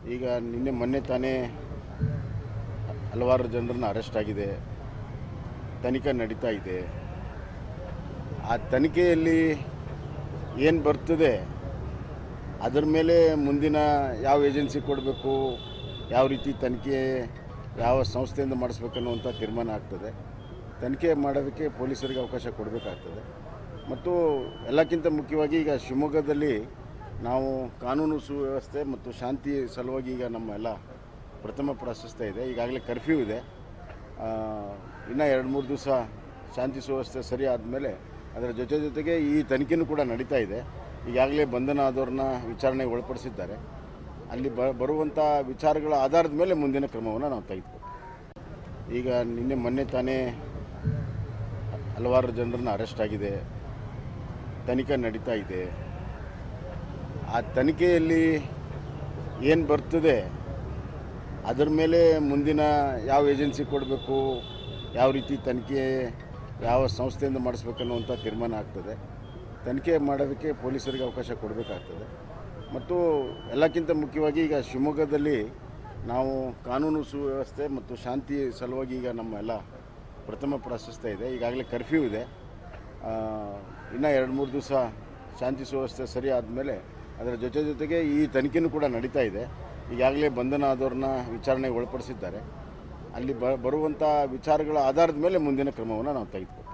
ಈಗ ನಿನ್ನೆ ಮೊನ್ನೆ ತಾನೇ ಹಲವಾರು ಜನರನ್ನ ಅರೆಸ್ಟ್ ಆಗಿದೆ ತನಿಖೆ ನಡೀತಾ ಇದೆ ಆ ತನಿಖೆಯಲ್ಲಿ ಏನು ಬರ್ತದೆ ಅದರ ಮೇಲೆ ಮುಂದಿನ ಯಾವ ಏಜೆನ್ಸಿ ಕೊಡಬೇಕು ಯಾವ ರೀತಿ ತನಿಖೆ ಯಾವ ಸಂಸ್ಥೆಯಿಂದ ಮಾಡಿಸ್ಬೇಕನ್ನುವಂಥ ತೀರ್ಮಾನ ಆಗ್ತದೆ ತನಿಖೆ ಮಾಡೋದಕ್ಕೆ ಪೊಲೀಸರಿಗೆ ಅವಕಾಶ ಕೊಡಬೇಕಾಗ್ತದೆ ಮತ್ತು ಎಲ್ಲಕ್ಕಿಂತ ಮುಖ್ಯವಾಗಿ ಈಗ ಶಿವಮೊಗ್ಗದಲ್ಲಿ ನಾವು ಕಾನೂನು ಸುವ್ಯವಸ್ಥೆ ಮತ್ತು ಶಾಂತಿ ಸಲುವಾಗಿ ಈಗ ನಮ್ಮ ಎಲ್ಲ ಪ್ರಥಮ ಪ್ರಾಶಸ್ತ್ಯ ಇದೆ ಈಗಾಗಲೇ ಕರ್ಫ್ಯೂ ಇದೆ ಇನ್ನು ಎರಡು ಮೂರು ದಿವಸ ಶಾಂತಿ ಸುವ್ಯವಸ್ಥೆ ಸರಿ ಆದಮೇಲೆ ಅದರ ಜೊತೆ ಜೊತೆಗೆ ಈ ತನಿಖೆನೂ ಕೂಡ ನಡೀತಾ ಇದೆ ಈಗಾಗಲೇ ಬಂಧನ ಆದವ್ರನ್ನ ವಿಚಾರಣೆಗೆ ಒಳಪಡಿಸಿದ್ದಾರೆ ಅಲ್ಲಿ ಬ ಬರುವಂಥ ವಿಚಾರಗಳ ಆಧಾರದ ಮೇಲೆ ಮುಂದಿನ ಕ್ರಮವನ್ನು ನಾವು ತೆಗೆದುಕೊಳ್ತೀವಿ ಈಗ ನಿನ್ನೆ ಮೊನ್ನೆ ತಾನೇ ಹಲವಾರು ಜನರನ್ನ ಅರೆಸ್ಟ್ ಆಗಿದೆ ತನಿಖೆ ನಡೀತಾ ಇದೆ ಆ ತನಿಖೆಯಲ್ಲಿ ಏನು ಬರ್ತದೆ ಅದರ ಮೇಲೆ ಮುಂದಿನ ಯಾವ ಏಜೆನ್ಸಿ ಕೊಡಬೇಕು ಯಾವ ರೀತಿ ತನಿಖೆ ಯಾವ ಸಂಸ್ಥೆಯಿಂದ ಮಾಡಿಸ್ಬೇಕನ್ನುವಂಥ ತೀರ್ಮಾನ ಆಗ್ತದೆ ತನಿಖೆ ಮಾಡೋದಕ್ಕೆ ಪೊಲೀಸರಿಗೆ ಅವಕಾಶ ಕೊಡಬೇಕಾಗ್ತದೆ ಮತ್ತು ಎಲ್ಲಕ್ಕಿಂತ ಮುಖ್ಯವಾಗಿ ಈಗ ಶಿವಮೊಗ್ಗದಲ್ಲಿ ನಾವು ಕಾನೂನು ಸುವ್ಯವಸ್ಥೆ ಮತ್ತು ಶಾಂತಿ ಸಲುವಾಗಿ ಈಗ ನಮ್ಮ ಎಲ್ಲ ಪ್ರಥಮ ಪ್ರಾಶಸ್ತ್ಯ ಇದೆ ಈಗಾಗಲೇ ಕರ್ಫ್ಯೂ ಇದೆ ಇನ್ನು ಎರಡು ಮೂರು ದಿವಸ ಶಾಂತಿ ಸುವ್ಯವಸ್ಥೆ ಸರಿ ಆದಮೇಲೆ ಅದರ ಜೊತೆ ಜೊತೆಗೆ ಈ ತನಿಖೆನೂ ಕೂಡ ನಡೀತಾ ಇದೆ ಈಗಾಗಲೇ ಬಂಧನ ಆದವ್ರನ್ನ ವಿಚಾರಣೆಗೆ ಒಳಪಡಿಸಿದ್ದಾರೆ ಅಲ್ಲಿ ಬ ಬರುವಂಥ ವಿಚಾರಗಳ ಆಧಾರದ ಮೇಲೆ ಮುಂದಿನ ಕ್ರಮವನ್ನು ನಾವು ತೆಗೆದುಕೊಳ್ತೀವಿ